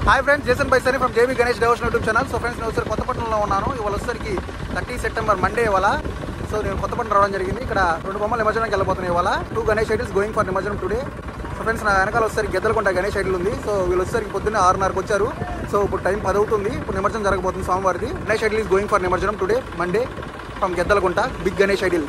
hi friends Jason బైసరి from J B Ganesh devotion YouTube channel so friends నేను ఒకసారి కొత్తపట్నంలో ఉన్నాను ఇవాళ వచ్చేసరికి థర్టీ సెప్టెంబర్ మండే ఇవాళ సో నేను కొత్తపట్నం రావడం జరిగింది ఇక్కడ రెండు బొమ్మలు నిమజ్జనానికి వెళ్ళబోతున్నాయి ఇవాళ two Ganesh idols going for నిమజ్జనం టుడే సో ఫ్రెండ్స్ నా వెనకాల వచ్చేసరికి గెద్దలకుంట గణేష్ ఐడిల్ ఉంది సో వీళ్ళు వచ్చేసరికి పొద్దున్న ఆరున్నరకు వచ్చారు సో ఇప్పుడు టైం పది అవుతుంది ఇప్పుడు నిమజ్జనం జరగబోతుంది సోమవారిది Ganesh idol is going for నిమజ్జనం today Monday from Geddalakunta big Ganesh idol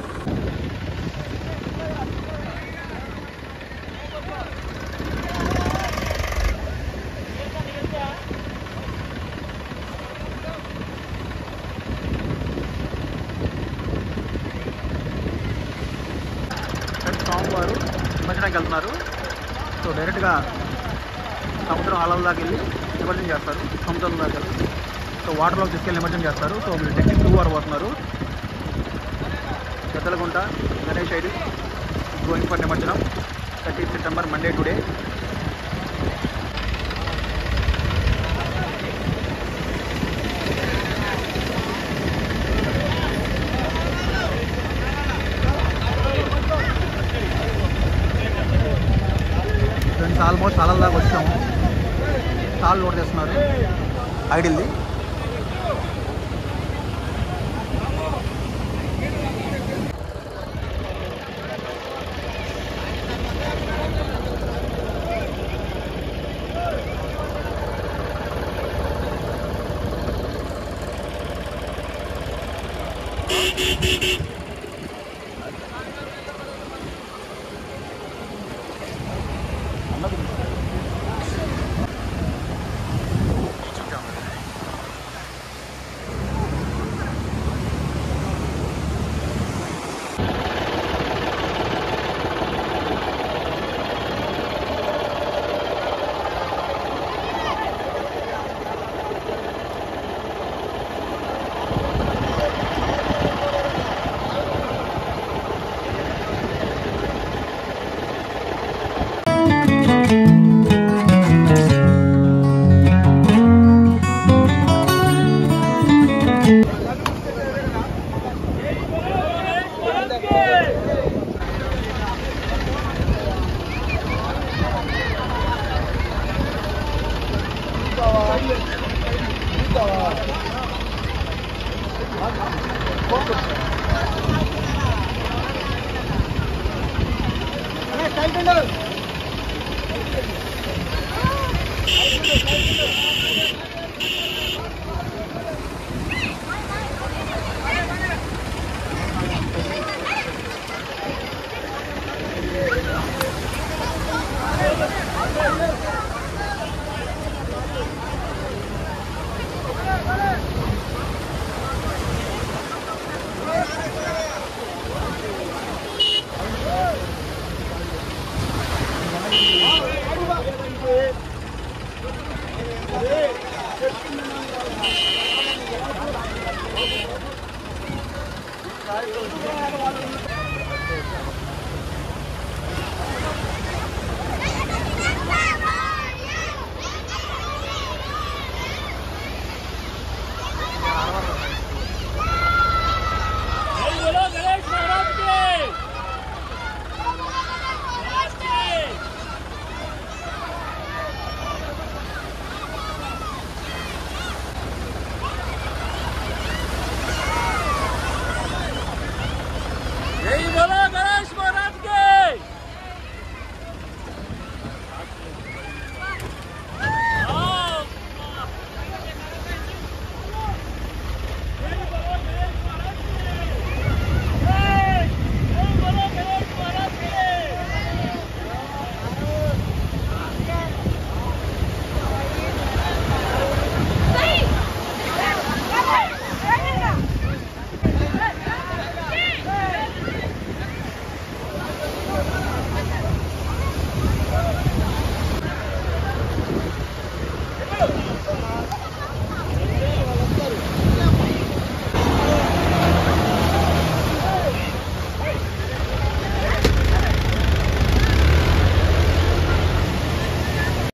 friends స్వామివారు నిమజ్జనానికి వెళ్తున్నారు సో డైరెక్ట్గా సముద్రం అలల దాకా వెళ్ళి నిమజ్జనం చేస్తారు సముద్రం దాకా వెళ్ళి సో వాటర్లోకి తీసుకెళ్ళి నిమజ్జనం చేస్తారు సో వీళ్ళు టెక్నిక్ టూ అవర్ పోతున్నారు Peddalagunta Ganesh idol going for నిమజ్జనం thirty September Monday today friends almost అలల దాకా వచ్చాము తాళ్ళు లోడ్ చేస్తున్నారు ఐడిల్ది